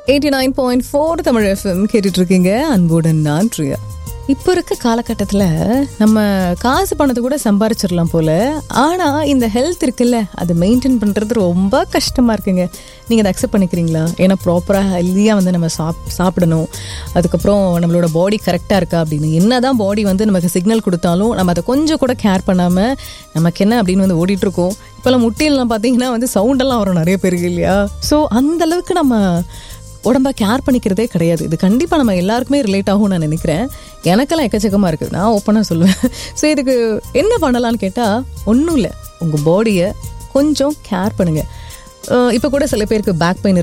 eighty nine point four Tamil FM கேட்டுட்டு இருக்கீங்க அன்புடன் நான் பிரியா இப்போ இருக்க காலகட்டத்தில் நம்ம காசு பணத்தை கூட சம்பாரிச்சிடலாம் போல ஆனால் இந்த ஹெல்த் இருக்குல்ல அதை மெயின்டைன் பண்ணுறது ரொம்ப கஷ்டமாக இருக்குங்க நீங்கள் அதை அக்செப்ட் பண்ணிக்கிறீங்களா ஏன்னா ப்ராப்பராக ஹெல்த்தியாக வந்து நம்ம சாப் சாப்பிடணும் அதுக்கப்புறம் நம்மளோட பாடி கரெக்டாக இருக்கா அப்படின்னு என்ன தான் பாடி வந்து நமக்கு சிக்னல் கொடுத்தாலும் நம்ம அதை கொஞ்சம் கூட கேர் பண்ணாமல் நமக்கு என்ன அப்படின்னு வந்து ஓடிட்டு இருக்கோம் இப்போல்லாம் முட்டியெல்லாம் பார்த்தீங்கன்னா வந்து சவுண்டெல்லாம் வரும் நிறைய பேருக்கு இல்லையா ஸோ அந்த அளவுக்கு நம்ம உடம்ப கேர் பண்ணிக்கிறதே கிடையாது இது கண்டிப்பாக நம்ம எல்லாருக்குமே ரிலேட் ஆகும் நான் நினைக்கிறேன் எனக்கெல்லாம் எக்கச்சக்கமாக இருக்குது நான் ஓப்பனாக சொல்லுவேன் ஸோ இதுக்கு என்ன பண்ணலான்னு கேட்டால் ஒன்றும் இல்லை உங்கள் பாடியை கொஞ்சம் கேர் பண்ணுங்கள் இப்போ கூட சில பேருக்கு பேக் பெயின்